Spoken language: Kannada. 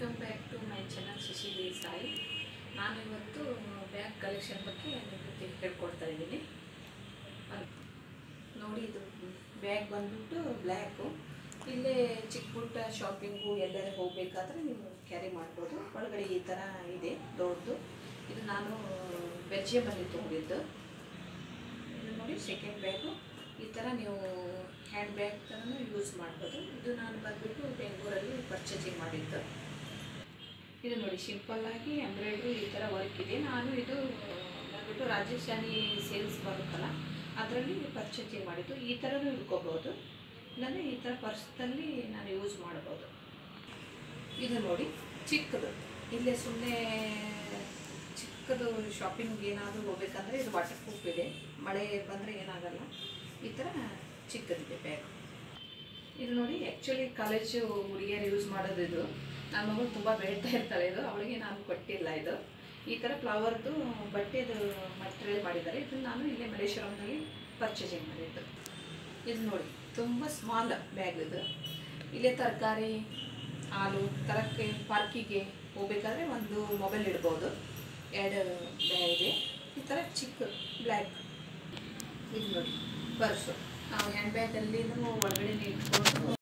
welcome back to my channel Shashi Desai ನಾನು ಇವತ್ತು ಬ್ಯಾಗ್ ಕಲೆಕ್ಷನ್ ಬಗ್ಗೆ ನಿಮ್ಮ ಜೊತೆ ಹೇಳ್ಕೊಡ್ತಾ ಇದ್ದೀನಿ ಅದ್- ನೋಡಿ ಇದು ಬ್ಯಾಗ್ ಬಂದ್ಬಿಟ್ಟು ಬ್ಲ್ಯಾಕು ಇಲ್ಲೇ ಚಿಕ್ಕ ಪುಟ್ಟ ಶಾಪಿಂಗು ಎಲ್ಲರೂ ಹೋಗಬೇಕಾದ್ರೆ ನೀವು ಕ್ಯಾರಿ ಮಾಡ್ಬೋದು ಒಳಗಡೆ ಈ ಥರ ಇದೆ ದೊಡ್ಡದು ಇದು ನಾನು ಬೆಲ್ಜಿಯಮಲ್ಲಿ ತೊಗೊಂಡಿದ್ದು ಇದು ನೋಡಿ ಸೆಕೆಂಡ್ ಬ್ಯಾಗು ಈ ಥರ ನೀವು ಹ್ಯಾಂಡ್ ಬ್ಯಾಗ್ ಥರನೂ ಯೂಸ್ ಮಾಡ್ಬೋದು ಇದು ನಾನು ಬಂದ್ಬಿಟ್ಟು ಬೆಂಗಳೂರಲ್ಲಿ ಪರ್ಚೇಸಿಂಗ್ ಮಾಡಿದ್ದು ಇದು ನೋಡಿ ಸಿಂಪಲ್ ಆಗಿ ಎಂಬ್ರಾಯ್ಡ್ರಿ ಈ ಥರ ವರ್ಕ್ ಇದೆ ನಾನು ಇದು ಬಂದ್ಬಿಟ್ಟು ರಾಜಸ್ಥಾನಿ ಸೇಲ್ಸ್ ಬರುತ್ತಲ್ಲ ಅದರಲ್ಲಿ ಪರ್ಚೇಸಿಂಗ್ ಮಾಡಿದ್ದು ಈ ಥರನೂ ಇಟ್ಕೋಬೋದು ಇಲ್ಲಾಂದರೆ ಈ ಥರ ಪರ್ಸ್ದಲ್ಲಿ ನಾನು ಯೂಸ್ ಮಾಡ್ಬೋದು ಇದು ನೋಡಿ ಚಿಕ್ಕದು ಇಲ್ಲೇ ಸುಮ್ಮನೆ ಚಿಕ್ಕದು ಶಾಪಿಂಗ್ ಏನಾದರೂ ಹೋಗ್ಬೇಕಂದ್ರೆ ಇದು ವಾಟರ್ ಪ್ರೂಫ್ ಇದೆ ಮಳೆ ಬಂದರೆ ಏನಾಗಲ್ಲ ಈ ಥರ ಚಿಕ್ಕದಿದೆ ಬ್ಯಾಗ್ ಇದು ನೋಡಿ ಆ್ಯಕ್ಚುಲಿ ಕಾಲೇಜು ಹುಡುಗಿಯರು ಯೂಸ್ ಮಾಡೋದು ಇದು ನನ್ನ ಮಗಳು ತುಂಬ ಬೇಡ್ತಾ ಇರ್ತಾಳೆ ಇದು ಅವಳಿಗೆ ನಾನು ಕೊಟ್ಟಿಲ್ಲ ಇದು ಈ ಥರ ಫ್ಲವರ್ದು ಬಟ್ಟೆದು ಮಟೀರಿಯಲ್ ಮಾಡಿದ್ದಾರೆ ಇದನ್ನು ನಾನು ಇಲ್ಲೇ ಮಲೇಶ್ವರಂನಲ್ಲಿ ಪರ್ಚೇಸಿಂಗ್ ಮಾಡಿದ್ದು ಇದು ನೋಡಿ ತುಂಬ ಸ್ಮಾಲ್ ಬ್ಯಾಗ್ ಇದು ಇಲ್ಲೇ ತರಕಾರಿ ಹಾಲು ತರಕ್ಕೆ ಪಾರ್ಕಿಗೆ ಹೋಗ್ಬೇಕಾದ್ರೆ ಒಂದು ಮೊಬೈಲ್ ಇಡ್ಬೋದು ಎರಡು ಬ್ಯಾಗ್ ಇದೆ ಈ ಥರ ಚಿಕ್ಕ ಬ್ಲ್ಯಾಕ್ ಇದು ನೋಡಿ ಪರ್ಸು ನಾವು ಹ್ಯಾಂಡ್ ಬ್ಯಾಗಲ್ಲಿ ಒಳಗಡೆ ಇಟ್ಕೊಂಡು